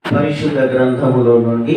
పరిశుద్ధ గ్రంథములో నుండి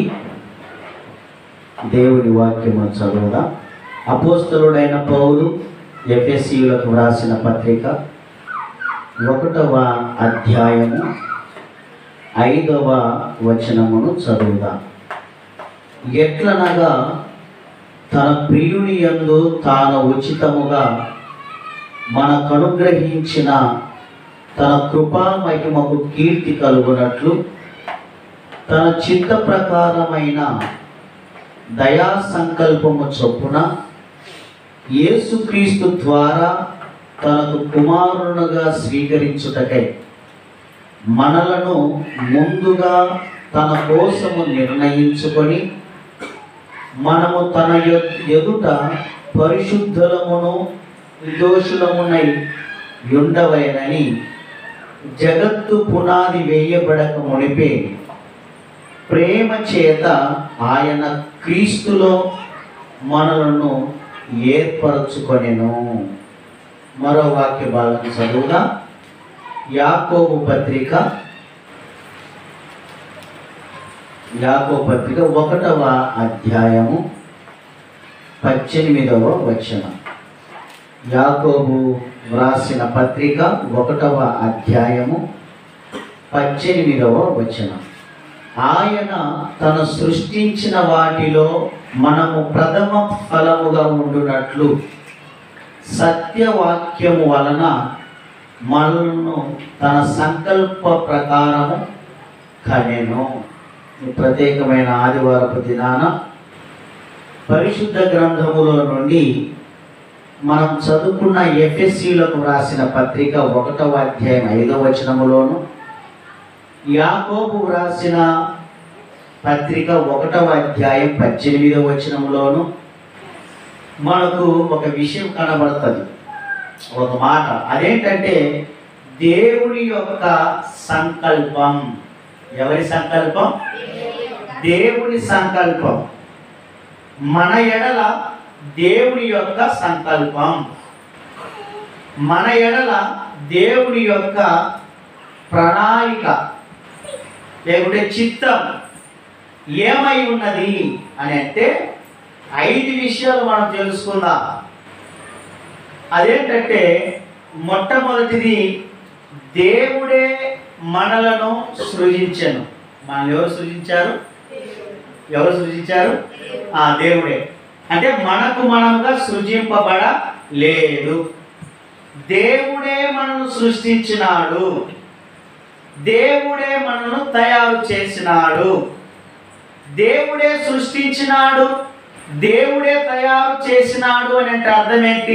దేవుని వాక్యము చదువుదా అపోస్తలుడైన పౌలు ఎఫ్ఎస్సీలకు వ్రాసిన పత్రిక ఒకటవ అధ్యాయము ఐదవ వచనమును చదువుదా ఎట్లనగా తన ప్రియుని యందు తాను ఉచితముగా మనకు అనుగ్రహించిన తన కృపా మహిమకు కీర్తి కలుగునట్లు తన చిత్త ప్రకారమైన దయా సంకల్పము చొప్పున యేసుక్రీస్తు ద్వారా తనకు కుమారునుగా స్వీకరించుటకై మనలను ముందుగా తన కోసము నిర్ణయించుకొని మనము తన యొ- ఎదుట పరిశుద్ధులమును నిర్దోషులమునై ఉండవలెనని జగత్తు పునాది వేయబడక మునిపే ప్రేమ చేత ఆయన క్రీస్తులో మనలను ఏర్పరచుకొనెను మరో వాక్య భాగం చదువుగా యాకోబు పత్రిక యాకోబు పత్రిక ఒకటవ అధ్యాయము పద్దెనిమిదవ వచనం యాకోబు వ్రాసిన పత్రిక ఒకటవ అధ్యాయము పద్దెనిమిదవ వచనం ఆయన తను సృష్టించిన వాటిలో మనము ప్రథమ ఫలముగా ఉండునట్లు సత్యవాక్యము వలన మనల్ని తన సంకల్ప ప్రకారము కనెను ఈ ప్రత్యేకమైన ఆదివారపు దినాన పరిశుద్ధ గ్రంథములో నుండి మనం చదువుకున్న ఎఫ్ఎస్సిలకు వ్రాసిన పత్రిక ఒకటవ అధ్యాయం ఐదవ వచనములోను యాకోబు వ్రాసిన పత్రిక ఒకటవ అధ్యాయం పద్దెనిమిదవ వచనములోను మనకు ఒక విషయం కనబడుతుంది ఒక మాట అదేంటంటే దేవుని యొక్క సంకల్పం ఎవరి సంకల్పం దేవుని సంకల్పం మన ఎడల దేవుని యొక్క సంకల్పం మన ఎడల దేవుని యొక్క ప్రణాళిక లేకుంటే చిత్తం ఏమై ఉన్నది అని అంటే ఐదు విషయాలు మనం తెలుసుకుందాం అదేంటంటే మొట్టమొదటిది దేవుడే మనలను సృజించను మనల్ని ఎవరు సృజించారు ఎవరు సృజించారు ఆ దేవుడే అంటే మనకు మనముగా సృజింపబడ లేదు దేవుడే మనను సృష్టించినాడు దేవుడే మనను తయారు చేసినాడు దేవుడే సృష్టించినాడు దేవుడే తయారు చేసినాడు అని అంటే అర్థం ఏంటి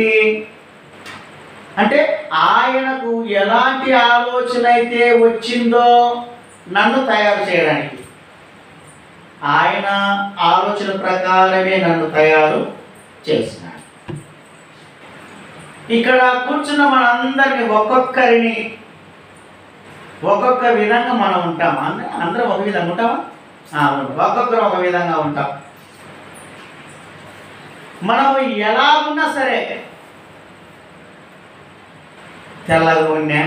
అంటే ఆయనకు ఎలాంటి ఆలోచన అయితే వచ్చిందో నన్ను తయారు చేయడానికి ఆయన ఆలోచన ప్రకారమే నన్ను తయారు చేసినాడు ఇక్కడ కూర్చున్న మనందరిని ఒక్కొక్కరిని ఒక్కొక్క విధంగా మనం ఉంటాం అంద- అందరం ఒక విధంగా ఉంటామా ఆ, ఉంటాం. ఒక్కొక్కరు ఒక విధంగా ఉంటాం మనం ఎలా ఉన్నా సరే తెల్లగా ఉన్నా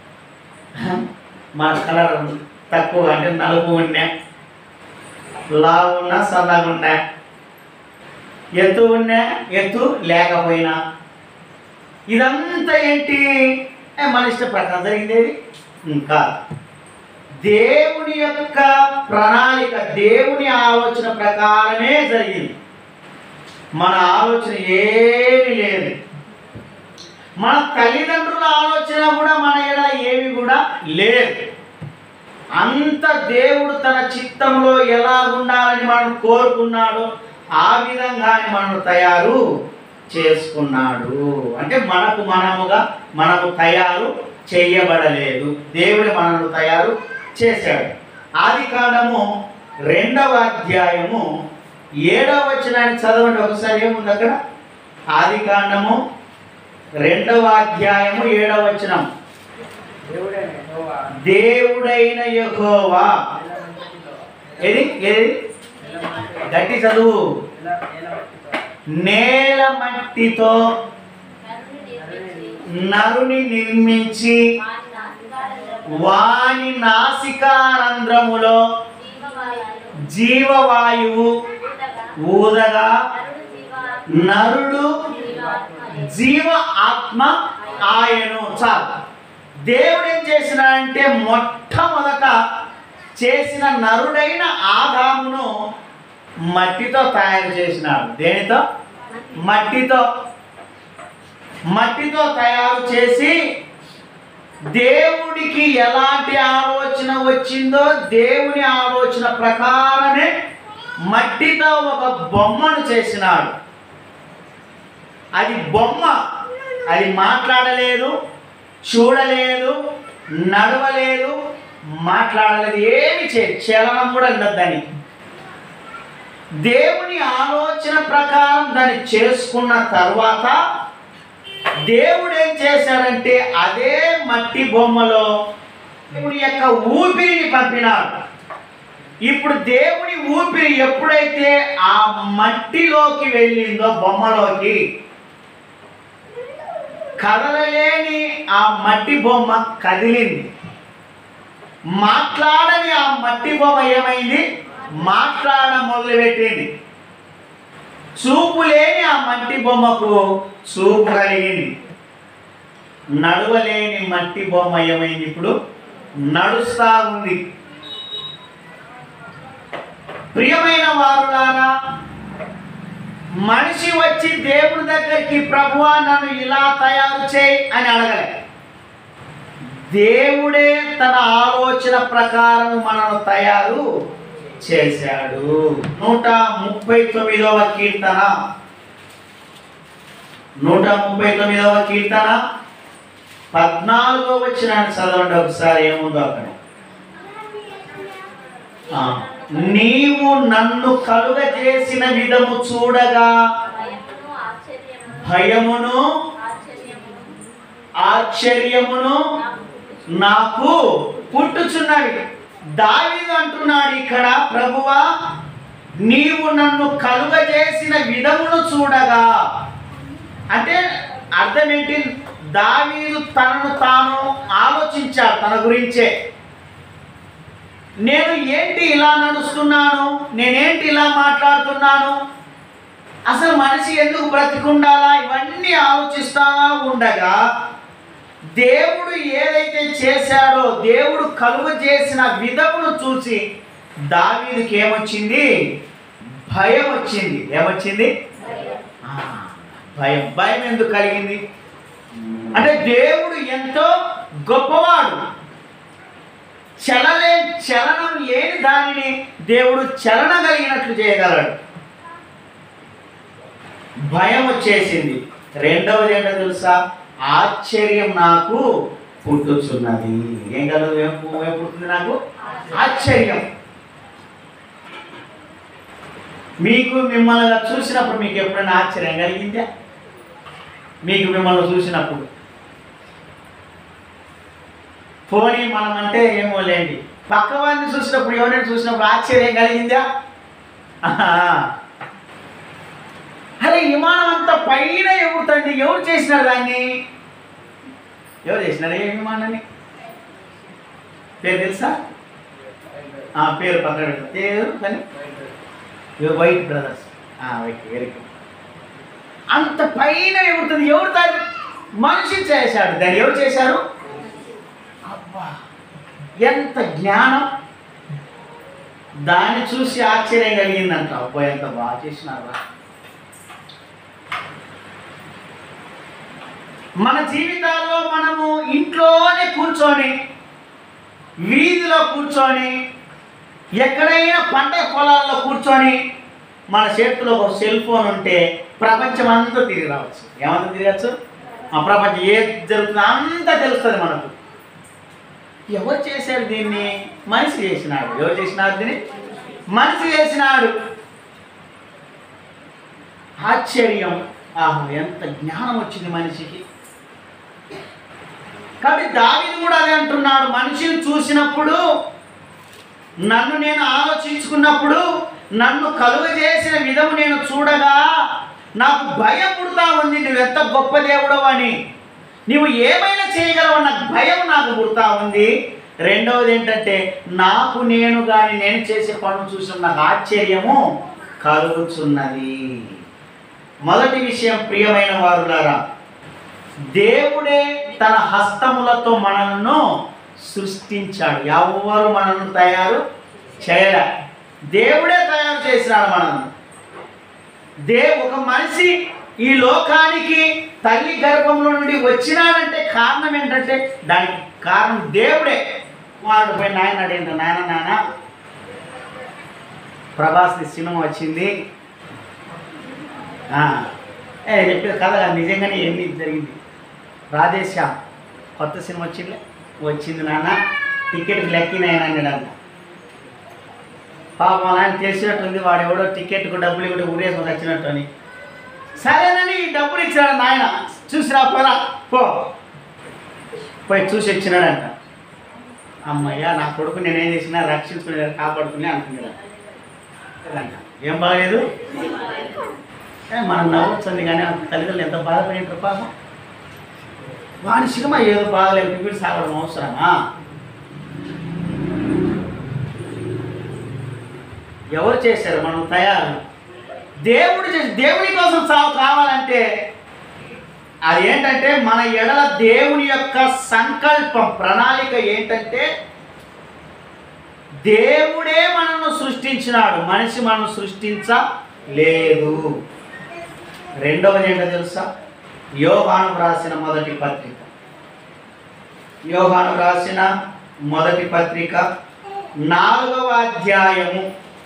మన కలర్ తక్కువ అంటే నలుపు ఉన్నా లావు ఉన్నా సన్నగా ఉన్నా ఎత్తు ఉన్నా ఎత్తు లేకపోయినా ఇదంతా ఏంటి ఏ, మన ఇష్ట ప్రకారం జరిగిందేది ఇంకా దేవుని యొక్క ప్రణాళిక దేవుని ఆలోచన ప్రకారమే జరిగింది మన ఆలోచన ఏమీ లేదు మన తల్లిదండ్రుల ఆలోచన కూడా మన ఎలా ఏమి కూడా లేదు అంత దేవుడు తన చిత్తంలో ఎలా ఉండాలని మనం కోరుకున్నాడో ఆ విధంగానే మనను తయారు చేసుకున్నాడు అంటే మనకు మనముగా మనము తయారు చేయబడలేదు దేవుడు మనల్ని తయారు చేశాడు ఆది కాండము రెండవ అధ్యాయము ఏడవ వచనాన్ని చదవండి ఒకసారి ఏముంది అక్కడ ఆది కాండము రెండవ అధ్యాయము ఏడవ వచనం దేవుడైన యెహోవా దేవుడైన యెహోవా నేలమంటిలో ఏది ఏది నేలమంటిలో గట్టి చదువు నేల- నేలమంటితో నేల మట్టితో నరుని నిర్మించి వాని నాసికారంధ్రములో జీవవాయువు ఊదగా నరుడు జీవ ఆత్మ ఆయను చాలు దేవుడు ఏం చేసినాడంటే మొట్టమొదట చేసిన నరుడైన ఆదామును మట్టితో తయారు చేసినాడు దేనితో మట్టితో మట్టితో తయారు చేసి దేవుడికి ఎలాంటి ఆలోచన వచ్చిందో దేవుని ఆలోచన ప్రకారమే మట్టితో ఒక బొమ్మను చేసినాడు అది బొమ్మ అది మాట్లాడలేదు చూడలేదు నడవలేదు మాట్లాడలేదు ఏమి చే చలనం కూడా ఉండదు దానికి దేవుని ఆలోచన ప్రకారం దాన్ని చేసుకున్న తర్వాత దేవుడు ఏం చేశాడంటే అదే మట్టి బొమ్మలో దేవుని యొక్క ఊపిరిని పంపినాడు ఇప్పుడు దేవుని ఊపిరి ఎప్పుడైతే ఆ మట్టిలోకి వెళ్ళిందో బొమ్మలోకి కదలలేని ఆ మట్టి బొమ్మ కదిలింది మాట్లాడని ఆ మట్టి బొమ్మ ఏమైంది మాట్లాడ మొదలుపెట్టింది చూపు లేని ఆ మట్టి బొమ్మకు చూపు కలిగింది నడవలేని మట్టి బొమ్మ ఏమైంది ఇప్పుడు నడుస్తా ఉంది ప్రియమైన వారులారా మనిషి వచ్చి దేవుని దగ్గరికి ప్రభువా నన్ను ఇలా తయారు చేయి అని అడగలే దేవుడే తన ఆలోచన ప్రకారం మనను తయారు చేశాడు నూట ముప్పై తొమ్మిదవ కీర్తన నూట ముప్పై తొమ్మిదవ కీర్తన పద్నాలుగో వచ్చిన చదవండి ఒకసారి ఏముందో అక్కడ ఆ, నీవు నన్ను కలుగజేసిన విధము చూడగా భయమును ఆశ్చర్యమును నాకు పుట్టుచున్నవి దావీదు అంటున్నాడు ఇక్కడ ప్రభువా నీవు నన్ను కలుగజేసిన విధమును చూడగా అంటే అర్థం ఏంటి దావీదు తనను తాను ఆలోచించాడు తన గురించే నేను ఏంటి ఇలా నడుస్తున్నాను నేనేంటి ఇలా మాట్లాడుతున్నాను అసలు మనిషి ఎందుకు బ్రతికుండాలా ఇవన్నీ ఆలోచిస్తా ఉండగా దేవుడు ఏదైతే చేశాడో దేవుడు కలుగు చేసిన విధమును చూసి దావీదుకి ఏమొచ్చింది భయం వచ్చింది ఏమొచ్చింది ఆ, భయం భయం ఎందుకు కలిగింది అంటే దేవుడు ఎంతో గొప్పవాడు చలలే చలనం లేని దానిని దేవుడు చలన కలిగినట్లు చేయగలడు భయం వచ్చేసింది రెండవది ఏంటో తెలుసా ఆశ్చర్యం నాకు పుట్టుచున్నది ఏం కలదు ఏం పు- ఏం పుడుతుంది నాకు ఆశ్చర్యం మీకు మిమ్మల్ని చూసినప్పుడు మీకు ఎప్పుడైనా ఆశ్చర్యం కలిగిందా మీకు మిమ్మల్ని చూసినప్పుడు పోనీ మనం అంటే ఏమో లేండి పక్క వాడిని చూసినప్పుడు ఎవరైనా చూసినప్పుడు ఆశ్చర్యం కలిగిందా ఆహా. అరే విమానం అంతా పైన ఎగురుతుంది ఎవరు చేసినారు దాన్ని ఎవరు చేసినారు ఏ విమానాన్ని పేరు తెలుసా ఆ పేరు పక్కన పెట్టు. పేరు కానీ white brothers white very good అంత పైన ఎగురుతుంది ఎవరు దాన్ని మనిషి చేశాడు దాన్ని ఎవరు చేశారు అబ్బా ఎంత జ్ఞానం దాన్ని చూసి ఆశ్చర్యం కలిగిందంట అబ్బా ఎంత బాగా చేసినారా మన జీవితాల్లో మనము ఇంట్లోనే కూర్చొని వీధిలో కూర్చొని ఎక్కడైనా పంట పొలాల్లో కూర్చొని మన చేతిలో ఒక సెల్ ఫోన్ ఉంటే ప్రపంచం అంతా తిరిగి రావచ్చు ఏమంతా తిరగచ్చు ఆ ప్రపంచం ఏది జరుగుతుందో అంతా తెలుస్తుంది మనకు ఎవరు చేశారు దీన్ని మనిషి చేసినాడు ఎవరు చేసినారు దీన్ని మనిషి చేసినాడు ఆశ్చర్యం ఆహా ఎంత జ్ఞానం వచ్చింది మనిషికి కాబట్టి దావీదు కూడా అదే అంటున్నాడు మనిషిని చూసినప్పుడు నన్ను నేను ఆలోచించుకున్నప్పుడు నన్ను కలుగజేసిన విధము నేను చూడగా నాకు భయం పుడతా ఉంది నువ్వెంత గొప్ప దేవుడవు అని నువ్వు ఏమైనా చేయగలవు నాకు భయం నాకు పుడతా ఉంది రెండవది ఏంటంటే నాకు నేను కానీ నేను చేసే పనులు చూసి నాకు ఆశ్చర్యము కలుగుతున్నది మొదటి విషయం ప్రియమైన వారులారా దేవుడే తన హస్తములతో మనల్ని సృష్టించాడు ఎవరు మనల్ని తయారు చేయలే దేవుడే తయారు చేసినాడు మనల్ని దే ఒక మనిషి ఈ లోకానికి తల్లి గర్భంలో నుండి వచ్చినాడంటే కారణం ఏంటంటే దానికి కారణం దేవుడే వాడు పోయి నాయన అడిగింట నాయన నాయన ప్రభాస్ది సినిమా వచ్చింది ఆ, ఏ చెప్పేది కథ కాదు, నిజంగానే ఎన్ని జరిగింది రాధేశ్యామ్ కొత్త సినిమా వచ్చింది వచ్చింది నాన్న టికెట్కి లెక్కినాయన అన్నాడు పాపం ఆయన తెలిసినట్టుంది వాడు ఎవడో టికెట్కు డబ్బులు ఇవ్వడం ఊరేసుకొని వచ్చినట్టు అని సరేనని ఈ డబ్బులు ఇచ్చాడు నాయన చూసిరా పోరా పో పోయి చూసి వచ్చినాడంట అమ్మయ్య నా కొడుకు నేనేం చేసినా రక్షించుకునే కాపాడుకుని అనుకున్నాడు కదంట. ఏం బాగలేదు ఏ, మనం నవ్వుతుంది కానీ ఆ తల్లిదండ్రులు ఎంత బాధపడినారు పాపం వాడి సినిమా ఏదో బాగలేదు వీడు సాగడం అవసరమా ఎవరు చేశారు మనం తయారు దేవుడు చేసి దేవుని కోసం సాగు కావాలంటే అది ఏంటంటే మన ఎడల దేవుని యొక్క సంకల్పం ప్రణాళిక ఏంటంటే దేవుడే మనల్ని సృష్టించినాడు మనిషి మనం సృష్టించలేదు రెండవది ఏంటో తెలుసా యోహాను రాసిన మొదటి పత్రిక యోహాను రాసిన మొదటి పత్రిక నాలుగవ అధ్యాయము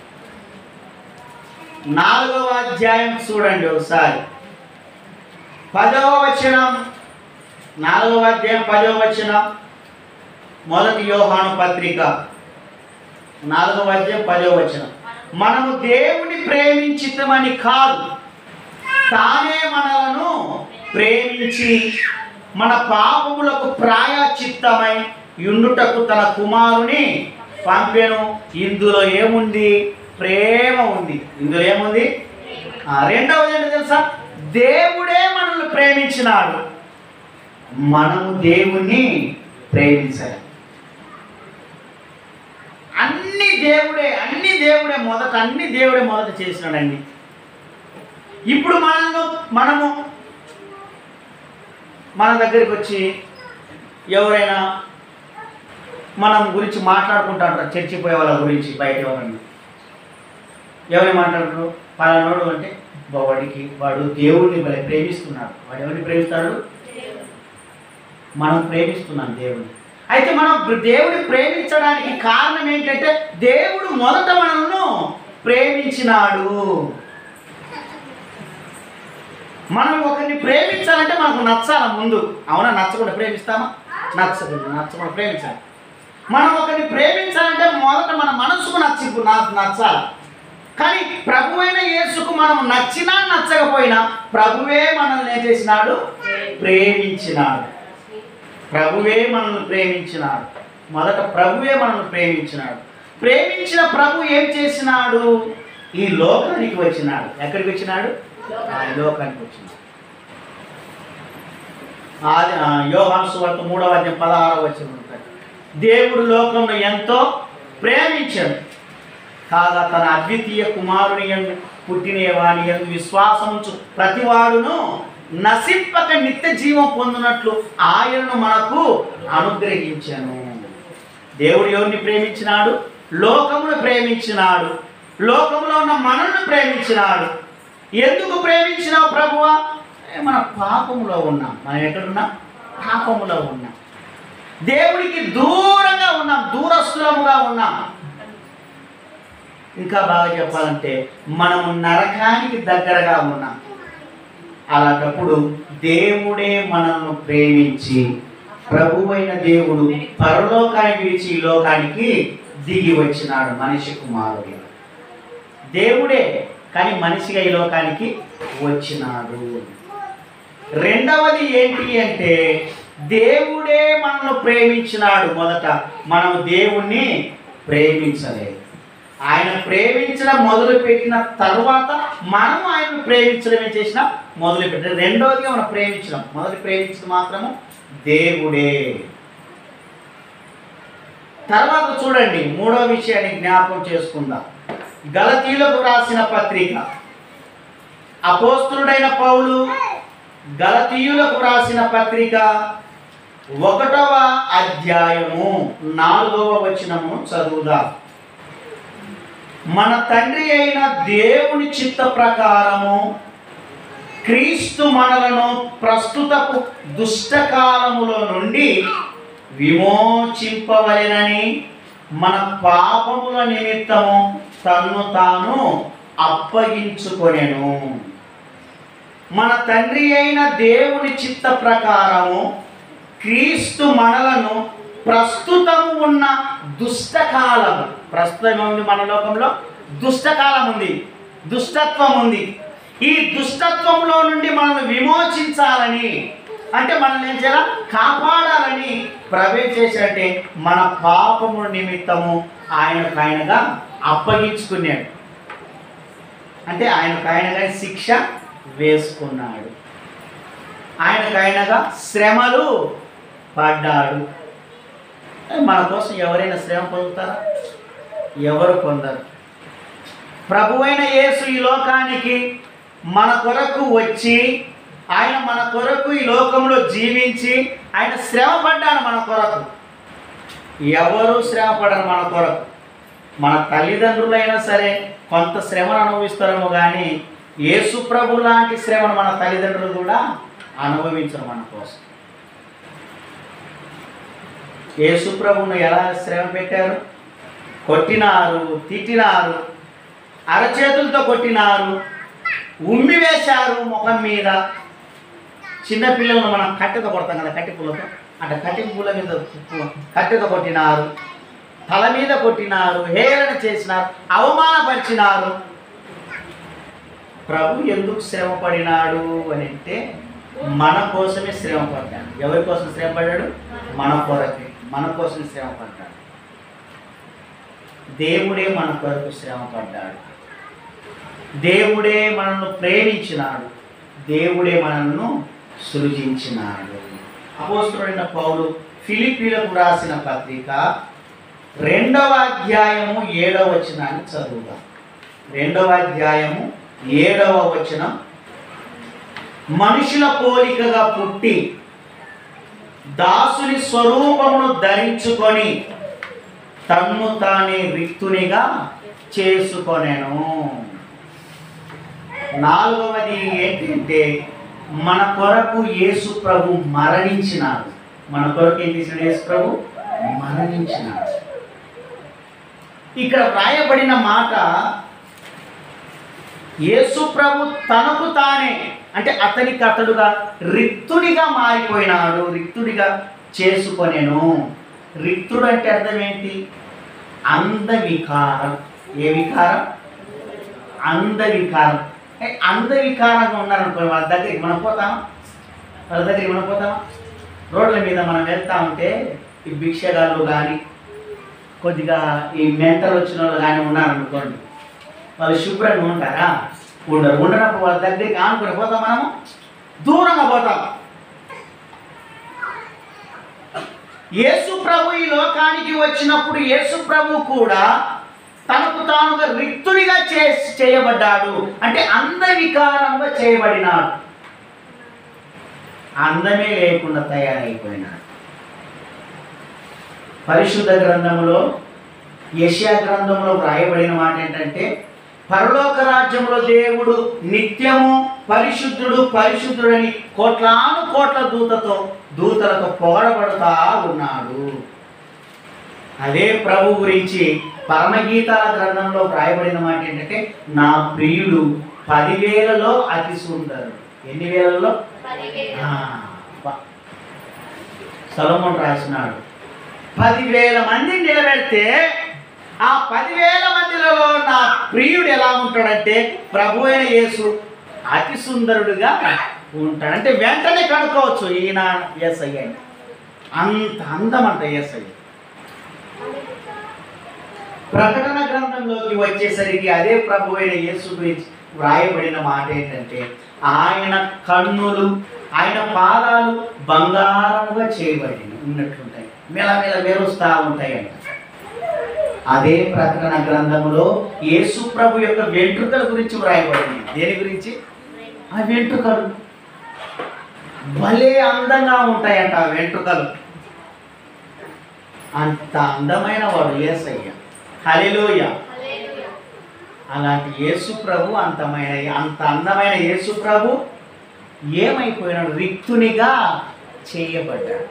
నాలుగవ అధ్యాయం చూడండి ఒకసారి పదవ వచనం నాలుగవ అధ్యాయం పదవ వచనం మొదటి యోహాను పత్రిక నాలుగవ అధ్యాయం పదవ వచనం మనము దేవుని ప్రేమించితమని కాదు తానే మనలను ప్రేమించి మన పాపములకు ప్రాయచిత్తమై యుండుటకు తన కుమారుని పంపెను ఇందులో ఏముంది ప్రేమ ఉంది ఇందులో ఏముంది ఆ, రెండవది ఏంటో తెలుసా దేవుడే మనల్ని ప్రేమించినాడు మనము దేవుణ్ణి ప్రేమించాలి అన్ని దేవుడే అన్ని దేవుడే మొదట అన్ని దేవుడే మొదట చేసినాడండి ఇప్పుడు మనల్ని మనము మన దగ్గరికి వచ్చి ఎవరైనా మనం గురించి మాట్లాడుకుంటా ఉంటారు చర్చి పోయే వాళ్ళ గురించి బయట ఎవరన్నా ఎవరు మాట్లాడుతున్నారు పలానోడు అంటే "బా, వాడికి వాడు దేవుడిని భలే ప్రేమిస్తున్నాడు వాడు ఎవరిని ప్రేమిస్తాడు మనం ప్రేమిస్తున్నాం దేవుడిని అయితే మనం దేవుడిని ప్రేమించడానికి కారణం ఏంటంటే దేవుడు మొదట మనల్ని ప్రేమించినాడు మనం ఒకరిని ప్రేమించాలంటే మనకు నచ్చాల ముందు అవునా నచ్చకుండా ప్రేమిస్తామా నచ్చకుండా నచ్చకుండా ప్రేమించాలి మనం ఒకరిని ప్రేమించాలంటే మొదట మన మనసుకు నచ్చి నా- నచ్చాలి కానీ ప్రభు అయిన యేసుకు మనం నచ్చినా నచ్చకపోయినా ప్రభువే మనల్ని ఏం చేసినాడు ప్రేమించినాడు ప్రభువే మనల్ని ప్రేమించినాడు మొదట ప్రభువే మనల్ని ప్రేమించినాడు ప్రేమించిన ప్రభు ఏం చేసినాడు ఈ లోకానికి వచ్చినాడు ఎక్కడికి వచ్చినాడు ఆ లోకానికి వచ్చినాడు ఆది ఆ, యోహాను సువార్త మూడవ అధ్యాయం పదహారవ వచ్చిన ఉంటాడు దేవుడు లోకంలో ఎంతో ప్రేమించాడు కాగా తన అద్వితీయ కుమారుని యందు పుట్టిన వాని యందు విశ్వాసముంచు ప్రతివాడును నశింపక నిత్య జీవం పొందినట్లు ఆయనను మనకు అనుగ్రహించను దేవుడు ఎవరిని ప్రేమించినాడు లోకమును ప్రేమించినాడు లోకములో ఉన్న మనల్ని ప్రేమించినాడు ఎందుకు ప్రేమించినావు ప్రభువా ఏ, మన పాపములో ఉన్నాం మనం ఎక్కడున్నాం పాపములో ఉన్నాం దేవుడికి దూరంగా ఉన్నాం దూరస్థులముగా ఉన్నాం ఇంకా బాగా చెప్పాలంటే మనము నరకానికి దగ్గరగా ఉన్నాం అలాంటప్పుడు దేవుడే మనల్ని ప్రేమించి ప్రభువైన దేవుడు పరలోకాన్ని విడిచి ఈ లోకానికి దిగి వచ్చినాడు మనిషి కుమారుడు దేవుడే కానీ మనిషిగా ఈ లోకానికి వచ్చినాడు రెండవది ఏంటి అంటే దేవుడే మనల్ని ప్రేమించినాడు మొదట మనం దేవుణ్ణి ప్రేమించలేదు ఆయన ప్రేమించడం మొదలు పెట్టిన తర్వాత మనం ఆయన ప్రేమించడం ఏం చేసిన మొదలు పెట్టిన రెండవదిగా మనం ప్రేమించడం మొదలు ప్రేమించడం మాత్రము దేవుడే తర్వాత చూడండి మూడో విషయాన్ని జ్ఞాపకం చేసుకుందాం గలతీలకు రాసిన పత్రిక అపోస్తుడైన పౌలు గలతీయులకు రాసిన పత్రిక ఒకటవ అధ్యాయము నాలుగవ వచనము చదువుదాం మన తండ్రి అయిన దేవుని చిత్త ప్రకారము క్రీస్తు మనలను ప్రస్తుతపు దుష్టకాలములో నుండి విమోచింపవలెనని మన పాపముల నిమిత్తము తన్ను తాను అప్పగించుకొనెను మన తండ్రి అయిన దేవుని చిత్త ప్రకారము క్రీస్తు మనలను ప్రస్తుతము ఉన్న దుష్టకాలం ప్రస్తుతం ఉంది మన లోకంలో దుష్టకాలం ఉంది దుష్టత్వం ఉంది ఈ దుష్టత్వంలో నుండి మనల్ని విమోచించాలని అంటే మనల్ని ఏం చేయాలి కాపాడాలని ప్రవేశించాడంటే మన పాపము నిమిత్తము ఆయనకు ఆయనగా అప్పగించుకున్నాడు అంటే ఆయనకు ఆయనగా శిక్ష వేసుకున్నాడు ఆయనకు ఆయనగా శ్రమలు పడ్డాడు మన కోసం ఎవరైనా శ్రమ పొందుతారా ఎవరు పొందరు ప్రభువైన యేసు ఈ లోకానికి మన కొరకు వచ్చి ఆయన మన కొరకు ఈ లోకంలో జీవించి ఆయన శ్రమ పడ్డాడు మన కొరకు ఎవరు శ్రమ పడరు మన కొరకు మన తల్లిదండ్రులైనా సరే కొంత శ్రమను అనుభవిస్తారేమో కానీ యేసు ప్రభు లాంటి శ్రమను మన తల్లిదండ్రులు కూడా అనుభవించరు మన కోసం యేసు ప్రభును ఎలా శ్రమ పెట్టారు కొట్టినారు తిట్టినారు అరచేతులతో కొట్టినారు ఉమ్మి వేశారు ముఖం మీద చిన్న పిల్లలను మనం కట్టెతో కొడతాం కదా కట్టె పుల్లతో అంటే కట్టె పుల్ల మీద కట్టెతో కొట్టినారు తల మీద కొట్టినారు హేళన చేసినారు అవమానపరిచినారు ప్రభు ఎందుకు శ్రమ పడినాడు అని అంటే మన కోసమే శ్రమ పడ్డాడు ఎవరి కోసం శ్రమ పడ్డాడు మన కొరకే మన కోసం శ్రమ పడ్డాడు దేవుడే మన కొరకు శ్రమ పడ్డాడు దేవుడే మనల్ని ప్రేమించినాడు దేవుడే మనల్ని సృజించినాడు అపోస్తుడైన పౌలు ఫిలిపీలకు రాసిన పత్రిక రెండవ అధ్యాయము ఏడవ వచనాన్ని చదువుదాం రెండవ అధ్యాయము ఏడవ వచనం మనుషుల పోలికగా పుట్టి దాసుని స్వరూపమును ధరించుకొని తన్ను తానే రిక్తునిగా చేసుకొనెను నాలుగవది ఏంటంటే మన కొరకు యేసు ప్రభు మరణించినాడు మన కొరకు ఏం చేసిన యేసు ప్రభు మరణించినాడు ఇక్కడ వ్రాయబడిన మాట యేసు ప్రభు తనకు తానే అంటే అతనికి అతడుగా రిక్తుడిగా మారిపోయినాడు రిక్తుడిగా చేసుకొనేను రిక్తుడు అంటే అర్థం ఏంటి అంద వికారం ఏ వికారం అంద వికారం ఏ, అంద వికారంగా ఉన్నారనుకో వాళ్ళ దగ్గరికి మనం పోతామా వాళ్ళ దగ్గరికి మనం పోతామా రోడ్ల మీద మనం వెళ్తా ఉంటే ఈ భిక్షగాళ్ళు కానీ కొద్దిగా ఈ మెంటల్ వచ్చిన వాళ్ళు కానీ ఉన్నారనుకోండి వాళ్ళు శుభ్రంగా ఉంటారా ఉండరు ఉండనప్పుడు వాళ్ళ దగ్గరికి ఆనుకుని పోతాం మనము దూరంగా పోతాం యేసు ప్రభు ఈ లోకానికి వచ్చినప్పుడు యేసు ప్రభు కూడా తనకు తానుగా రిక్తుడిగా చే చేయబడ్డాడు అంటే అందవికారంగా చేయబడినాడు అందమే లేకుండా తయారైపోయినాడు పరిశుద్ధ గ్రంథంలో యెషయా గ్రంథంలో వ్రాయబడిన మాట ఏంటంటే పరలోక రాజ్యంలో దేవుడు నిత్యము పరిశుద్ధుడు పరిశుద్ధుడని కోట్లాను కోట్ల దూతతో దూతలతో పొగడబడుతా ఉన్నాడు అదే ప్రభు గురించి పరమగీతాల గ్రంథంలో వ్రాయబడిన మాట ఏంటంటే నా ప్రియుడు పదివేలలో అతి సుందరుడు ఎన్ని వేలలో ఆ, బా. సొలొమోను రాసినాడు పదివేల మందిని నిలబెడితే ఆ పదివేల మందిలో నా ప్రియుడు ఎలా ఉంటాడంటే ప్రభు అయిన యేసు అతి సుందరుడుగా ఉంటాడు అంటే వెంటనే కనుక్కోవచ్చు ఈయన ఎస్ఐ అని అంత అందం అంట ఎస్ఐ ప్రకటన గ్రంథంలోకి వచ్చేసరికి అదే ప్రభు అయిన యేసు గురించి వ్రాయబడిన మాట ఏంటంటే ఆయన కన్నులు ఆయన పాదాలు బంగారముగా చేయబడి ఉన్నట్లుంటాయి మెలమెల మెరుస్తూ ఉంటాయి అంట అదే ప్రకటన గ్రంథములో యేసు ప్రభు యొక్క వెంట్రుకల గురించి వ్రాయబడింది దేని గురించి ఆ వెంట్రుకలు భలే అందంగా ఉంటాయంట ఆ వెంట్రుకలు అంత అందమైన వాడు ఏసయ్య హల్లెలూయ అలాంటి యేసు ప్రభు అంతమైన అంత అందమైన యేసు ప్రభు ఏమైపోయినాడు రిక్తునిగా చేయబడ్డాడు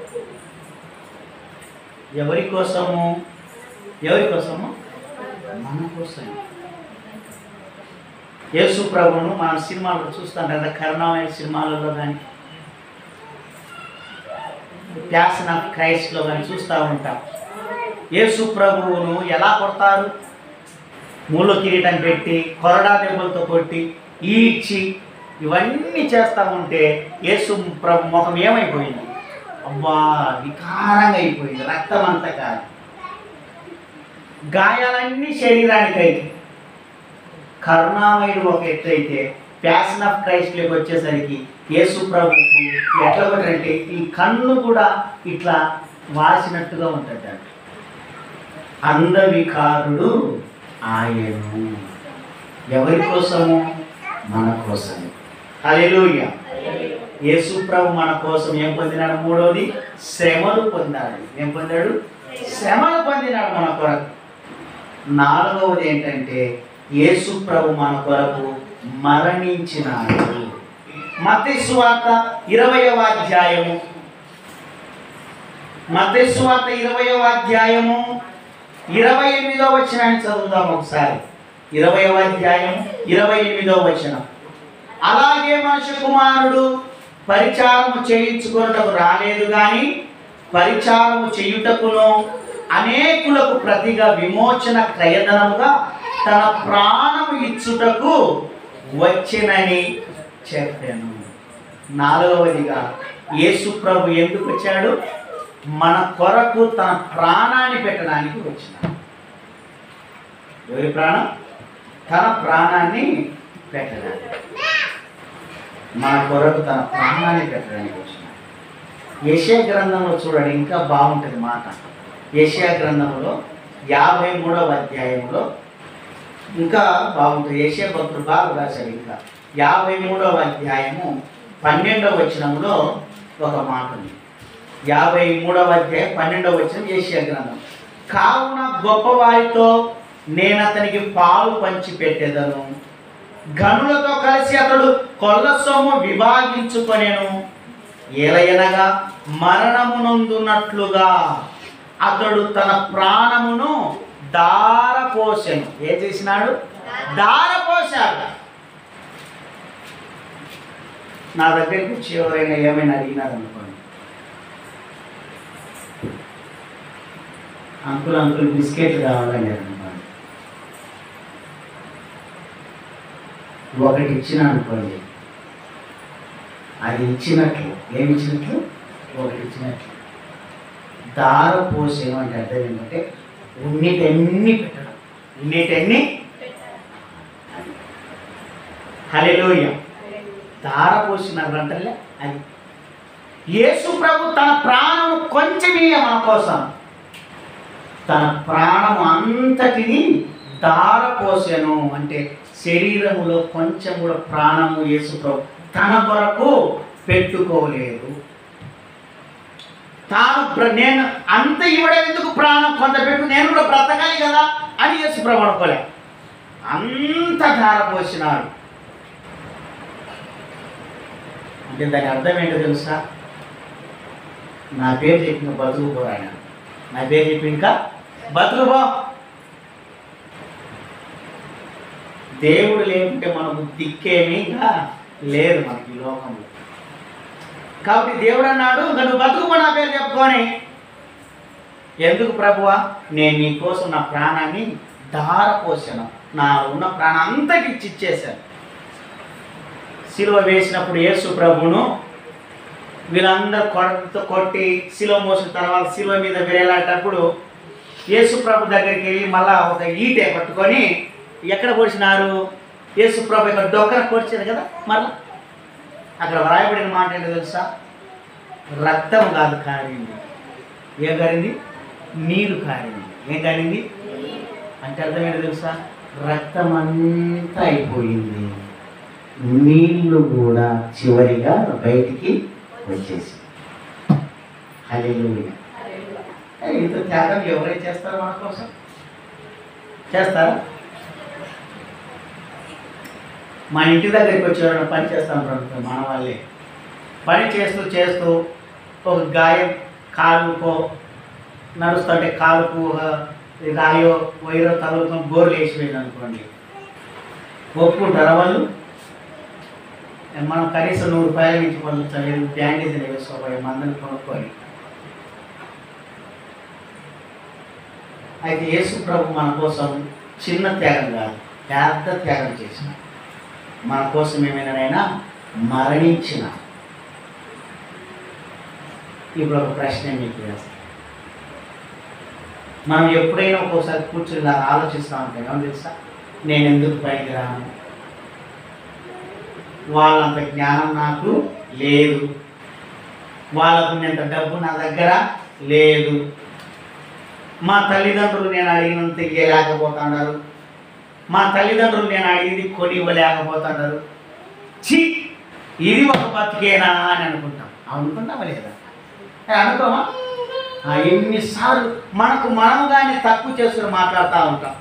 ఎవరి కోసము ఎవరి కోసము మన కోసం యేసు ప్రభును మన సినిమాలో చూస్తాం కదా కరుణామైన సినిమాలలో కానీ ప్యాషన్ ఆఫ్ క్రైస్ట్లో కానీ చూస్తూ ఉంటాం యేసు ప్రభువును ఎలా కొడతారు మూల కిరీటం పెట్టి కొరడా దెబ్బలతో కొట్టి ఈడ్చి ఇవన్నీ చేస్తూ ఉంటే యేసు ప్రభు ముఖం ఏమైపోయింది అబ్బా వికారంగా అయిపోయింది రక్తం అంతా కాదు గాయాలన్నీ శరీరానికి అయితే కరుణామయుడు ఒక ఎత్తు అయితే ప్యాషన్ ఆఫ్ క్రైస్ట్లోకి వచ్చేసరికి యేసు ప్రభుకు ఎట్లా కొట్టారంటే ఈ కన్ను కూడా ఇట్లా వాసినట్టుగా ఉంటుంది అంట అందవికారుడు ఆయను ఎవరి కోసము మన కోసము హల్లెలూయా యేసు ప్రభు మన కోసం ఏం పొందినాడు మూడవది శ్రమలు పొందాడు ఏం పొందాడు శ్రమలు పొందినాడు మన కొరకు నాలుగవది ఏంటంటే యేసు ప్రభు మన కొరకు మరణించినాడు మత్తయి సువార్త ఇరవయవ అధ్యాయము మత్తయి సువార్త ఇరవయవ అధ్యాయము ఇరవై ఎనిమిదో వచనాన్ని చదువుదాం ఒకసారి ఇరవయవ అధ్యాయం ఇరవై ఎనిమిదో వచనం అలాగే మనుష్య కుమారుడు పరిచారము చేయించుకున్నటకు రాలేదు కానీ పరిచారము చేయుటకును అనేకులకు ప్రతిగా విమోచన క్రయధనముగా తన ప్రాణము ఇచ్చుటకు వచ్చినని చెప్పాను నాలుగవదిగా యేసు ప్రభు ఎందుకు వచ్చాడు మన కొరకు తన ప్రాణాన్ని పెట్టడానికి వచ్చినాడు ఎవరి ప్రాణం తన ప్రాణాన్ని పెట్టడానికి మన కొరకు తన ప్రాణాన్ని పెట్టడానికి వచ్చినాడు యశయ గ్రంథంలో చూడండి ఇంకా బాగుంటుంది మాట యశయ గ్రంథంలో యాభై మూడవ అధ్యాయంలో ఇంకా బాగుంటుంది యశయ భక్తుడు బాగా రాశాడు ఇంకా యాభై మూడవ అధ్యాయము పన్నెండవ వచనంలో ఒక మాట ఉంది యాభై మూడవ అధ్యాయం పన్నెండవ వచనం యశయ గ్రంథం కావున గొప్పవారితో నేను అతనికి పాలు పంచి పెట్టేదను గనులతో కలిసి అతడు కొల్ల సొమ్ము విభాగించుకొనెను ఏలయనగా మరణమునందున్నట్లుగా అతడు తన ప్రాణమును దారపోసెను ఏం చేసినాడు దారపోశాడు నా దగ్గరికి వచ్చి ఎవరైనా ఏమైనా అడిగినారు అనుకోండి అంకుల్ అంకుల్ బిస్కెట్లు కావాలని అనుకోండి ఒకటి ఇచ్చిన అనుకోండి అది ఇచ్చినట్లు ఏమి ఇచ్చినట్లు ఒకటి ఇచ్చినట్లు దార పోసేను అంటే అర్థం ఏంటంటే ఉన్నీటన్ని పెట్టడం ఉన్నీటన్ని హలెలోయ దార పోసినారు అంటలే అది యేసు ప్రభు తన ప్రాణం కొంచెం ఇయ్య మన కోసం తన ప్రాణం అంతటిని దారపోసెను అంటే శరీరములో కొంచెం కూడా ప్రాణము యేసు ప్రభు తన కొరకు పెట్టుకోలేదు తాను ప్ర- నేను అంత ఇవ్వడం ఎందుకు ప్రాణం కొంత పెట్టు నేను కూడా బ్రతకాలి కదా అని యేసు ప్రభు అనుకోలే అంత ధారపోసినాడు అంటే దాని అర్థం ఏంటో తెలుసా నా పేరు చెప్పిన బతుకు పోరాయన నా పేరు చెప్పి ఇంకా బతుకు పో దేవుడు లేకుంటే మనకు దిక్కేమీ ఇంకా లేదు మనకి ఈ లోకంలో కాబట్టి దేవుడు అన్నాడు ఇంకా నువ్వు బతుకుపో నా పేరు చెప్పుకొని ఎందుకు ప్రభువా నేను నీ కోసం నా ప్రాణాన్ని ధారపోసాను నా ఉన్న ప్రాణం అంతటి ఇచ్చి ఇచ్చేసాను సిలువ వేసినప్పుడు యేసు ప్రభును వీళ్ళందరూ కొట్ట కొట్టి సిలువ మోసిన తర్వాత సిలువ మీద వేలాటప్పుడు యేసు ప్రభు దగ్గరికి వెళ్ళి మళ్ళా ఒక ఈటె పట్టుకొని ఎక్కడ పొడిచినారు యేసు ప్రభు ఇక్కడ డొక్కన పొడిచారు కదా మళ్ళా అక్కడ వ్రాయబడిన మాట ఏంటో తెలుసా రక్తం కాదు కారింది ఏం కారింది నీరు కారింది ఏం కారింది అంటే అర్థం ఏంటి తెలుసా రక్తం అంతా అయిపోయింది నీళ్లు కూడా చివరిగా బయటికి వచ్చేసి హల్లెలూయా ఏ, ఇంత త్యాగం ఎవరైతే చేస్తారో మన కోసం చేస్తారా మన ఇంటి దగ్గరికి వచ్చేవాళ్ళని పని చేస్తాం ప్రభుత్వం మన వాళ్ళే పని చేస్తూ చేస్తూ ఒక గాయం కాలుకో నడుస్తుంటే కాలుకు ఒక రాయో వైరో తగులుకొని గోర్లు వేసిపోయింది అనుకోండి ఒప్పుకుంటారా వాళ్ళు మనం కనీసం నూరు రూపాయల నుంచి పొందలేదు బ్యాండేజ్ వేసుకోబోయే మందులు కొనుక్కొని అయితే యేసు ప్రభు మన కోసం చిన్న త్యాగం కాదు పెద్ద త్యాగం చేసిన మన కోసం ఏమైనానైనా మరణించిన ఇప్పుడు ఒక ప్రశ్న మీకు వేస్తాను మనం ఎప్పుడైనా ఒక్కోసారి కూర్చుని ఇలా ఆలోచిస్తూ ఉంటాం ఏమో తెలుసా నేను ఎందుకు పైకి రాను వాళ్ళంత జ్ఞానం నాకు లేదు వాళ్ళకున్నంత డబ్బు నా దగ్గర లేదు మా తల్లిదండ్రులు నేను అడిగినంత ఇవ్వలేకపోతున్నారు మా తల్లిదండ్రులు నేను అడిగింది కొని ఇవ్వలేకపోతున్నారు ఛీ ఇది ఒక బతికేనా అని అనుకుంటాం అనుకుంటామా లేదా ఏ, అనుకోమా ఆ, ఎన్నిసార్లు మనకు మనం కానీ తక్కువ చేసుకుని మాట్లాడుతూ ఉంటాం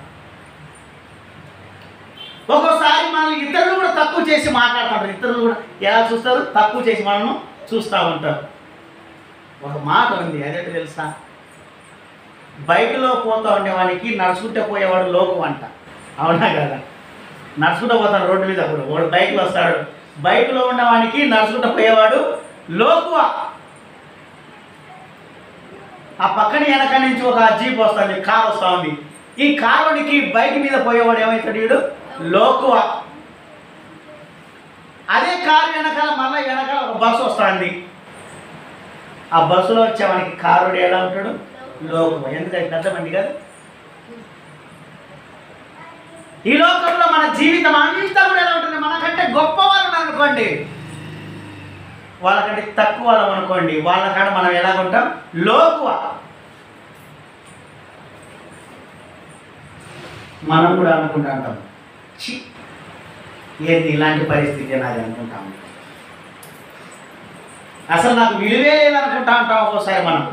ఒక్కోసారి మనం ఇతరులు కూడా తక్కువ చేసి మాట్లాడుతుంటారు ఇతరులు కూడా ఎలా చూస్తారు తక్కువ చేసి మనము చూస్తూ ఉంటారు ఒక మాట ఉంది అదేంటి తెలుసా బైక్లో పోతా ఉండేవానికి నడుచుకుంటే పోయేవాడు లోకం అంట అవునా కదా నడుచుకుంటూ పోతాడు రోడ్డు మీద కూడా వాడు బైక్లో వస్తాడు బైక్లో ఉన్నవానికి నడుచుకుంటూ పోయేవాడు లోకువ ఆ పక్కన వెనక నుంచి ఒక జీప్ వస్తుంది కార్ వస్తూ ఉంది ఈ కారునికి బైక్ మీద పోయేవాడు ఏమవుతాడు వీడు లోకువ అదే కారు వెనకాల మళ్ళీ వెనకాల ఒక బస్సు వస్తుంది ఆ బస్సులో వచ్చేవానికి కారుడు ఎలా ఉంటాడు లోకువ ఎందుకంటే పెద్ద బండి కదా ఈ లోకంలో మన జీవితం అంతా కూడా ఎలా ఉంటుంది మనకంటే గొప్ప వాళ్ళు అనుకోండి వాళ్ళకంటే తక్కువ వాళ్ళం అనుకోండి వాళ్ళకాడ మనం ఎలా ఉంటాం లోకువ మనం కూడా అనుకుంటా ఉంటాం ఛీ ఏంది ఇలాంటి పరిస్థితి నాది అనుకుంటాం అసలు నాకు విలువే లేదనుకుంటా ఉంటాం ఒక్కోసారి మనం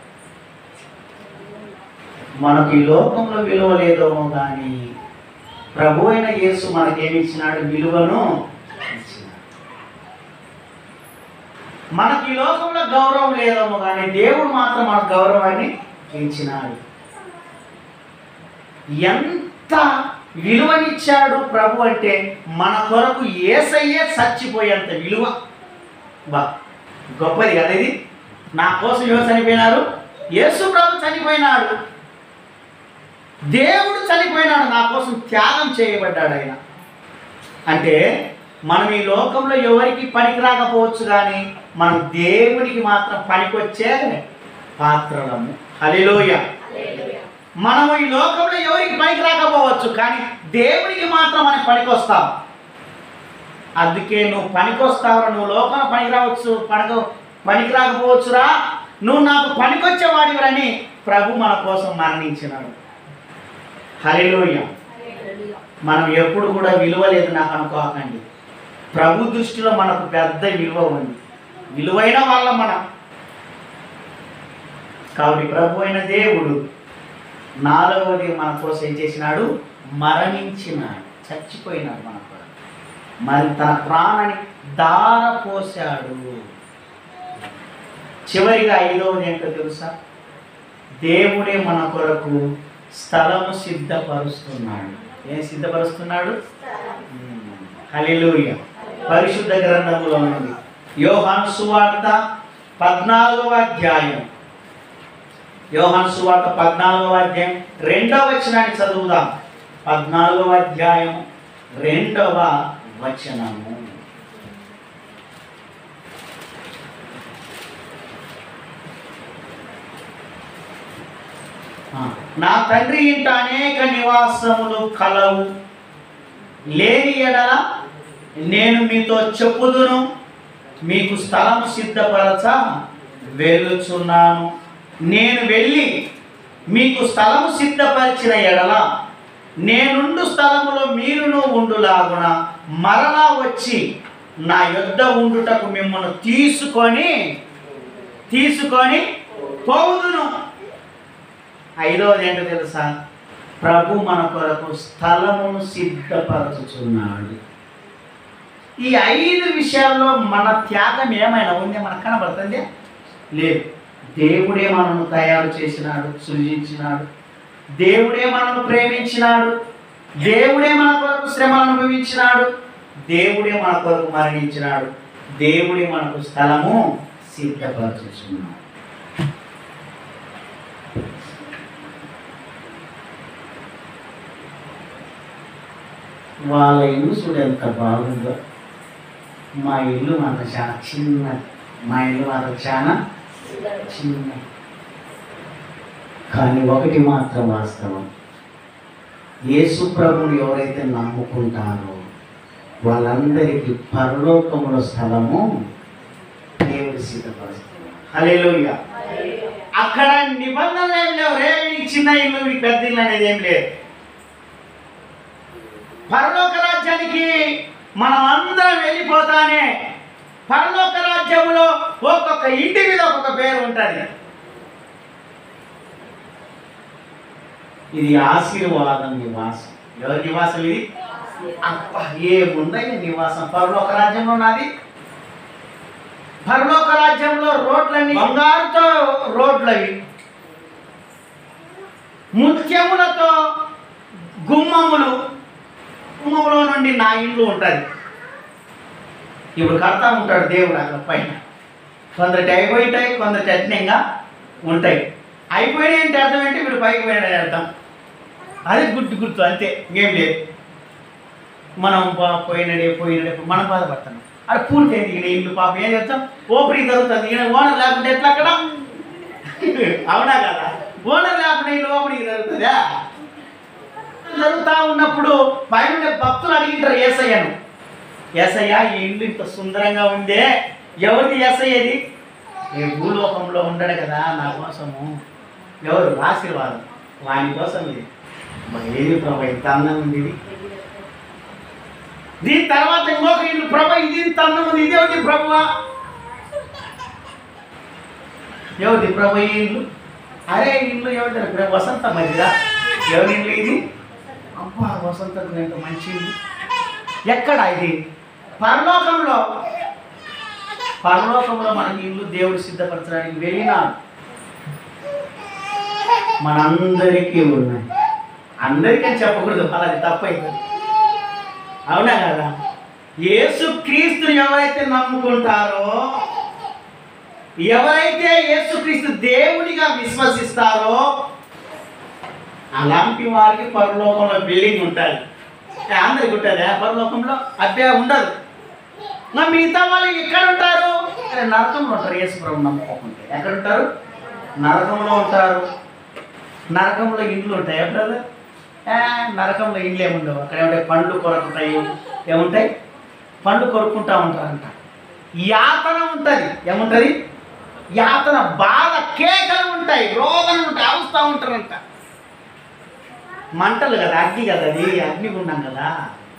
మనకు ఈ లోకంలో విలువ లేదేమో కానీ ప్రభు అయిన యేసు మనకేమి ఇచ్చినాడు విలువను ఇచ్చినాడు మనకి ఈ లోకంలో గౌరవం లేదేమో కానీ దేవుడు మాత్రం మన గౌరవాన్ని ఇచ్చినాడు ఎంత విలువనిచ్చాడు ప్రభు అంటే మన కొరకు ఏసయ్యే చచ్చిపోయేంత విలువ బా గొప్పది కదా ఇది నా కోసం ఎవరు చనిపోయినారు యేసు ప్రభు చనిపోయినాడు దేవుడు చనిపోయినాడు నా కోసం త్యాగం చేయబడ్డాడు ఆయన అంటే మనం ఈ లోకంలో ఎవరికి పనికి రాకపోవచ్చు కానీ మనం దేవునికి మాత్రం పనికొచ్చే పాత్రలము హలిలోయ మనము ఈ లోకంలో ఎవరికి పనికి రాకపోవచ్చు కానీ దేవునికి మాత్రం మనం పనికొస్తాం అందుకే నువ్వు పనికొస్తావురా నువ్వు లోకంలో పనికి రావచ్చు పనక పనికి రాకపోవచ్చురా నువ్వు నాకు పనికొచ్చేవాడివరని ప్రభు మన కోసం మరణించినాడు హలిలోయ మనం ఎప్పుడు కూడా విలువ లేదు నాకు అనుకోకండి ప్రభు దృష్టిలో మనకు పెద్ద విలువ ఉంది విలువైన వాళ్ళ మనం కాబట్టి ప్రభు అయిన దేవుడు నాలుగవది మన కోసం ఏం చేసినాడు మరణించినాడు చచ్చిపోయినాడు మన కొరకు మరి తన ప్రాణాన్ని దారపోశాడు చివరిగా ఐదవది ఏంటో తెలుసా దేవుడే మన కొరకు స్థలము సిద్ధపరుస్తున్నాడు ఏం సిద్ధపరుస్తున్నాడు హల్లెలూయా పరిశుద్ధ గ్రంథములో ఉన్నది యోహాను సువార్త పద్నాలుగవ అధ్యాయం యోహాను సువార్త పద్నాలుగవ అధ్యాయం రెండవ వచనాన్ని చదువుదాం పద్నాలుగవ అధ్యాయం రెండవ వచనము ఆ, నా తండ్రి ఇంట అనేక నివాసములు కలవు లేని ఎడల నేను మీతో చెప్పుదును మీకు స్థలం సిద్ధపరచ వెళ్ళుచున్నాను నేను వెళ్ళి మీకు స్థలము సిద్ధపరిచిన ఎడల నేనుండు స్థలములో మీరును ఉండులాగున మరలా వచ్చి నా యొద్ద ఉండుటకు మిమ్మల్ని తీసుకొని తీసుకొని పోవుదును ఐదవది ఏంటో తెలుసా ప్రభు మన కొరకు స్థలమును సిద్ధపరచుచున్నాడు ఈ ఐదు విషయాల్లో మన త్యాగం ఏమైనా ఉంది మనకు కనబడుతుంది లేదు దేవుడే మనను తయారు చేసినాడు సృజించినాడు దేవుడే మనను ప్రేమించినాడు దేవుడే మన కొరకు శ్రమను అనుభవించినాడు దేవుడే మన కొరకు మరణించినాడు దేవుడే మనకు స్థలము సిద్ధపరచుచున్నాడు వాళ్ళ ఇల్లు చూడు ఎంత బాగుందో మా ఇల్లు మాత్రం చాలా చిన్నది మా ఇల్లు మాత్రం చాలా చిన్నది కానీ ఒకటి మాత్రం వాస్తవం యేసు ప్రభుని ఎవరైతే నమ్ముకుంటారో వాళ్ళందరికీ పరలోకముల స్థలము దేవుడు సిద్ధపరుస్తున్నారు హల్లెలూయా అక్కడ నిబంధనలు ఏం లేవు రే వీడికి చిన్న ఇల్లు వీడికి పెద్ద ఇల్లు అనేది ఏం లేదు పరలోక రాజ్యానికి మనం అందరం వెళ్ళిపోతానే పరలోక రాజ్యంలో ఒక్కొక్క ఇంటి మీద ఒక్కొక్క పేరు ఉంటుంది ఇది ఆశీర్వాదం నివాసం ఎవరి నివాసం ఇది అప్ప ఏముందయ్య నివాసం పరలోక రాజ్యంలో ఉన్నది పరలోక రాజ్యంలో రోడ్లన్నీ బంగారుతో రోడ్లవి ముత్యములతో గుమ్మములు గుమ్మములో నుండి నా ఇల్లు ఉంటుంది ఇప్పుడు కడతా ఉంటాడు దేవుడు అక్కడ పైన కొందరికి అయిపోయింటాయి కొందరికి అట్నంగా ఉంటాయి అయిపోయినాయి అంటే అర్థం ఏంటి మీరు పైకి పోయినాడని అర్థం అది గుర్తు గుర్తు అంతే ఇంకేం లేదు మనం బా- పోయినడే పోయినడే మనం బాధపడతాం అది పూర్తయింది ఈయన ఇల్లు పాప ఏం చేస్తాం ఓపెనింగ్ జరుగుతుంది ఈయన ఓనర్ లేకుంటే ఎట్లా అక్కడ అవునా కదా ఓనర్ లేకుండా ఇల్లు ఓపెనింగ్ జరుగుతుందా జరుగుతా ఉన్నప్పుడు పైన ఉండే భక్తులు అడిగింటారు ఏసయ్యను ఏసయ్య ఈ ఇల్లు ఇంత సుందరంగా ఉందే ఎవరిది ఏసయ్యది ఈ భూలోకంలో ఉండడు కదా నా కోసము ఎవరు ఆశీర్వాదం వాని కోసం ఇది మరి ఏది ప్రభా ఇంత అందం ఉంది ఇది దీని తర్వాత ఇంకొక ఇల్లు ప్రభా ఇది ఇంత అందం ఉంది ఇది ఎవరిది ప్రభువా ఎవరిది ప్రభు ఈ ఇల్లు అరే ఈ ఇల్లు ఎవరిది ప్రభు వసంత మధ్యదా ఎవరి ఇల్లు ఇది అబ్బా వసంత ఎంత మంచి ఇల్లు ఎక్కడ ఇది పరలోకంలో పరలోకంలో మనకి ఇల్లు దేవుడు సిద్ధపరచడానికి వెళ్ళినాడు మనందరికీ ఉన్నాయి అందరికీ చెప్పకూడదు అలాది తప్పైంది అవునా కదా యేసు క్రీస్తుని ఎవరైతే నమ్ముకుంటారో ఎవరైతే యేసుక్రీస్తు దేవునిగా విశ్వసిస్తారో అలాంటి వారికి పరలోకంలో బిల్డింగ్ ఉంటుంది అందరికి ఉంటుందా పరలోకంలో అబ్బే ఉండదు మరి మిగతా వాళ్ళు ఎక్కడ ఉంటారు అరే నరకంలో ఉంటారు యేసు ప్రభు నమ్ముకోకుంటే ఎక్కడ ఉంటారు నరకంలో ఉంటారు నరకంలో ఇండ్లు ఉంటాయి బ్రదర్ ఏ, నరకంలో ఇండ్లు ఏముండవు అక్కడ ఏముంటాయి పండ్లు కొరకుతాయి ఏముంటాయి పండ్లు కొరుక్కుంటా ఉంటారంట యాతన ఉంటుంది ఏముంటుంది యాతన బాధ కేకలు ఉంటాయి రోగలు ఉంటాయి అవస్థ ఉంటారంట మంటలు కదా అగ్ని కదా అది అగ్ని ఉన్నాం కదా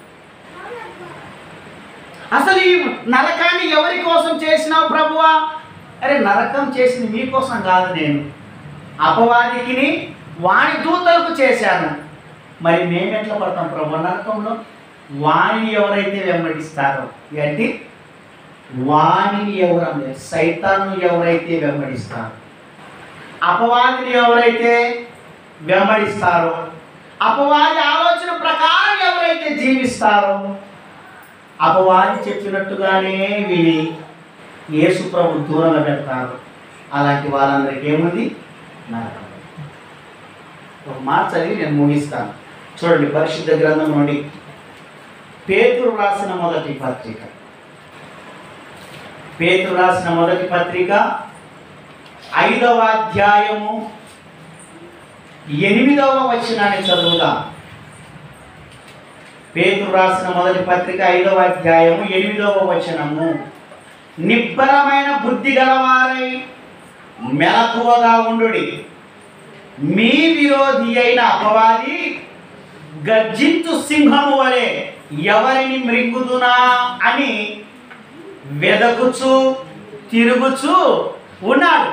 అసలు ఈ నరకాన్ని ఎవరి కోసం చేసినావు ప్రభువా అరే నరకం చేసింది మీకోసం కాదు నేను అపవాదికిని వాణి దూతలకు చేశాను మరి మేము ఎట్లా పడతాం ప్రభు నరకంలో వాణిని ఎవరైతే వెంబడిస్తారో ఏంటి వాణిని ఎవరు సైతాన్ని ఎవరైతే వెంబడిస్తారో అపవాదిని ఎవరైతే వెంబడిస్తారో అపవాది ఆలోచన ప్రకారం ఎవరైతే జీవిస్తారో అపవాది చెప్పినట్టుగానే విని యేసు ప్రభు దూరంగా పెడతారు అలాంటి వాళ్ళందరికీ ఏముంది నరకం ఒక మాట చదివి నేను ముగిస్తాను చూడండి పరిశుద్ధ గ్రంథం నుండి పేతురు రాసిన మొదటి పత్రిక పేతురు రాసిన మొదటి పత్రిక ఐదవ అధ్యాయము ఎనిమిదవ వచనాన్ని చదువుదాం పేతురు రాసిన మొదటి పత్రిక ఐదవ అధ్యాయము ఎనిమిదవ వచనము నిబ్బరమైన బుద్ధి గలవారై మెలకువగా ఉండుడి మీ విరోధి అయిన అపవాది గర్జించు సింహము వలె ఎవరిని మృంగుదునా అని వెదకుచు తిరుగుచు ఉన్నాడు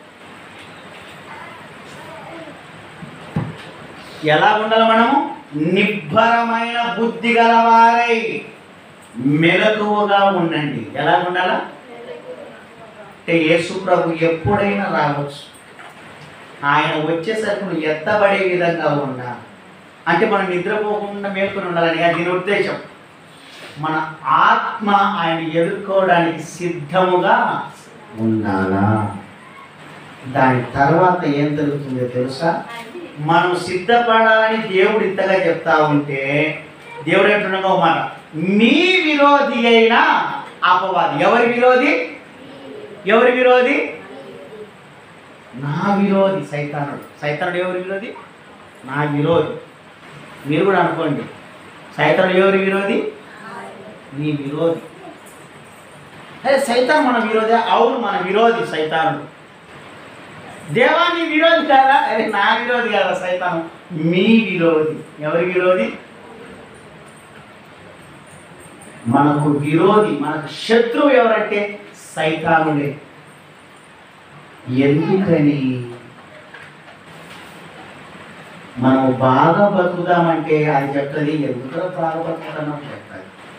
ఎలా ఉండాలి మనము నిబ్బరమైన బుద్ధి గలవారై మెలకువగా ఉండండి ఎలా ఉండాలా అంటే యేసు ప్రభు ఎప్పుడైనా రావచ్చు ఆయన వచ్చేసరికి నువ్వు ఎత్తబడే విధంగా ఉండాలి అంటే మనం నిద్రపోకుండా మేల్కొని ఉండాలని కాదు దీని ఉద్దేశం మన ఆత్మ ఆయన ఎదుర్కోవడానికి సిద్ధముగా ఉండాలా దాని తర్వాత ఏం జరుగుతుందో తెలుసా మనం సిద్ధపడాలని దేవుడు ఇంతగా చెప్తా ఉంటే దేవుడు ఏంటున్నాగా ఒక మాట మీ విరోధి అయిన అపవాది ఎవరి విరోధి ఎవరి విరోధి నా విరోధి సైతానుడు సైతానుడు ఎవరి విరోధి నా విరోధి మీరు కూడా అనుకోండి సైతానుడు ఎవరి విరోధి నీ విరోధి అదే సైతాన్ మన విరోధి అవును మన విరోధి సైతానుడు దేవా నీ విరోధి కాదా అరే నా విరోధి కాదా సైతాను మీ విరోధి ఎవరి విరోధి మనకు విరోధి మనకు శత్రువు ఎవరంటే సైతానుడే ఎందుకని మనం బాగా బతుకుదామంటే అది చెప్తుంది ఎందుకు బాగా బతుకుతామని చెప్తుంది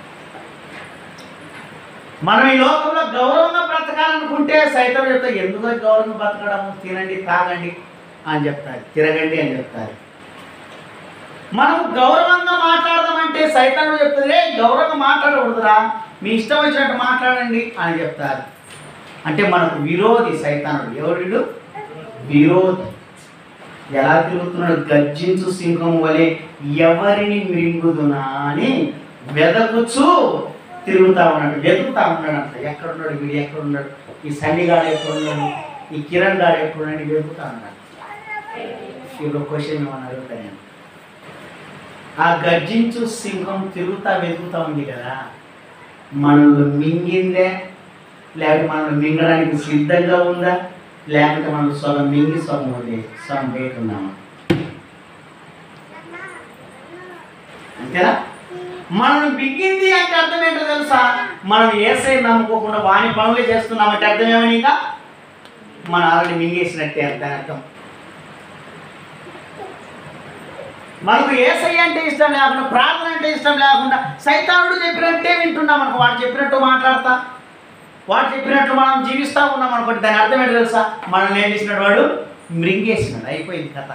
మనం ఈ లోకంలో గౌరవంగా బ్రతకాలనుకుంటే సైతం చెప్తా ఎందుకు గౌరవంగా బ్రతకడము తినండి తాగండి అని చెప్తారు తిరగండి అని చెప్తారు మనం గౌరవంగా మాట్లాడదామంటే సైతాన్ని చెప్తుంది "ఏయ్, గౌరవంగా మాట్లాడకూడదురా మీ ఇష్టం వచ్చినట్టు మాట్లాడండి అని చెప్తారు అంటే మనకు విరోధి సైతానుడు ఎవడు వీడు? విరోధి ఎలా తిరుగుతున్నాడు గర్జించు సింహం వలె ఎవరిని మింగుదునా అని వెదకుచు తిరుగుతా ఉన్నాడు వెతుకుతా ఉన్నాడు అంట ఎక్కడున్నాడు వీడు ఎక్కడున్నాడు ఈ సన్ని గాడు ఎక్కడున్నాడు ఈ కిరణ్ గాడు ఎక్కడున్నాడు వెతుకుతా ఉన్నాడు ఇప్పుడు క్వశ్చన్ ఏమన్నా అడుగుతా నేను ఆ గర్జించు సింహం తిరుగుతా వెతుకుతా ఉంది కదా మనల్ని మింగిందే లేకపోతే మనల్ని మింగడానికి సిద్ధంగా ఉందా లేకపోతే మనం సగం మింగి సగం వదిలే సగం బయట ఉన్నామా అంతేనా మనం బిగింది అంటే అర్థం ఏంటో తెలుసా మనం ఏసై నమ్ముకోకుండా వాని పనులు చేస్తున్నామంటే అర్థం ఏమని ఇంకా మనం ఆల్రెడీ మింగేసినట్టే అంత అర్థం మనకు ఏసై అంటే ఇష్టం లేకుండా ప్రార్థన అంటే ఇష్టం లేకుండా సైతానుడు చెప్పినట్టే వింటున్నాం మనకు వాడు చెప్పినట్టు మాట్లాడతా వాడు చెప్పినట్లు మనం జీవిస్తూ ఉన్నాం అనుకోండి దాని అర్థం ఏంటో తెలుసా మనల్ని ఏం చేసినాడు వాడు మృంగేసినాడు అయిపోయింది కథ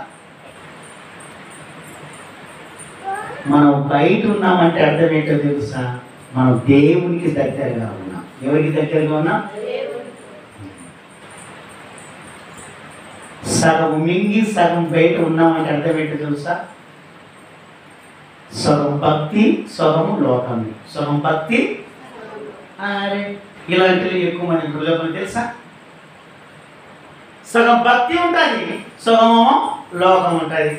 మనం బయట ఉన్నామంటే అర్థం ఏంటో తెలుసా మనం దేవునికి దగ్గరగా ఉన్నాం ఎవరికి దగ్గరగా ఉన్నాం సగం మింగి సగం బయట ఉన్నామంటే అర్థం ఏంటో తెలుసా సగం భక్తి సగము లోకం సగం భక్తి అరే ఇలాంటివి ఎక్కువ మంది హృదయం తెలుసా సగం భక్తి ఉంటుంది సగమేమో లోకం ఉంటుంది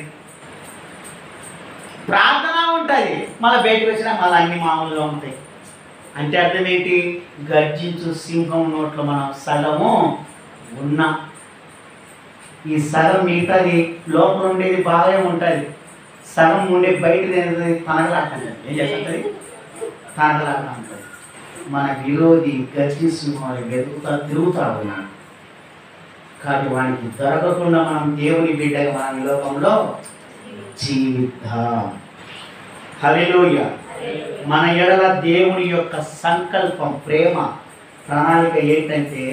ప్రార్థన ఉంటుంది మళ్ళీ బయటకు వచ్చినా మళ్ళీ అన్ని మామూలుగా ఉంటాయి అంటే అర్థం ఏంటి గర్జించు సింహం నోట్లో మనం సగము ఉన్నాం ఈ సగం మిగతాది లోపల ఉండేది బాగానే ఉంటుంది సగం ఉండే బయట తనగలాడుతుంది ఏం చేస్తుంది తనగలాడుతూ ఉంటుంది మన విరోధి గర్జి సింహాలు వెతుకుతా తిరుగుతా ఉన్నాడు కానీ వానికి దొరకకుండా మనం దేవుని బిడ్డగా మనం ఈ లోకంలో జీవిద్దాం హల్లెలూయ మన ఎడల దేవుని యొక్క సంకల్పం ప్రేమ ప్రణాళిక ఏంటంటే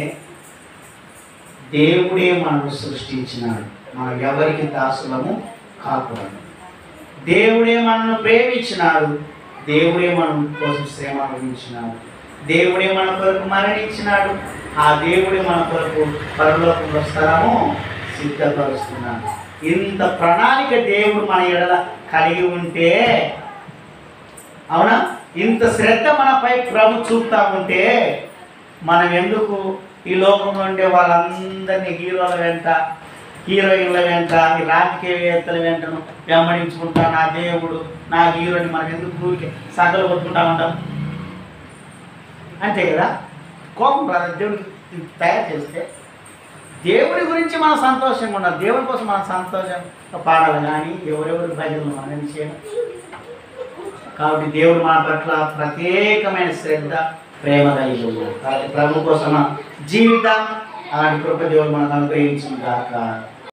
దేవుడే మనల్ని సృష్టించినాడు మనం ఎవరికి దాసులము కాకూడదు దేవుడే మనల్ని ప్రేమించినాడు దేవుడే మన కోసం శ్రమ అనుభవించినాడు దేవుడే మన కొరకు మరణించినాడు ఆ దేవుడే మన కొరకు పరలోకంలో స్థలము సిద్ధపరుస్తున్నాడు ఇంత ప్రణాళిక దేవుడు మన ఎడల కలిగి ఉంటే అవునా ఇంత శ్రద్ధ మనపై ప్రభు చూపుతా ఉంటే మనం ఎందుకు ఈ లోకంలో ఉండే వాళ్ళందరినీ హీరోల వెంట హీరోయిన్ల వెంట ఈ రాజకీయవేత్తల వెంటను వెంబడించుకుంటా నా దేవుడు నా హీరోని మనం ఎందుకు ఊరికే సగలు కొట్టుకుంటా ఉంటాం అంతే కదా కోపం రాదు దేవుడికి తయారు చేస్తే దేవుడి గురించి మనం సంతోషంగా ఉండాలి దేవుడి కోసం మనం సంతోషంగా పాడాలి కానీ ఎవరెవరి భజనలు మనం చేయడం కాబట్టి దేవుడు మన పట్ల ప్రత్యేకమైన శ్రద్ధ ప్రేమ కలిగి ఉన్నాడు కాబట్టి ప్రభు కోసం జీవితం అలాంటి కృప దేవుడు మనకు అనుగ్రహించిన కాక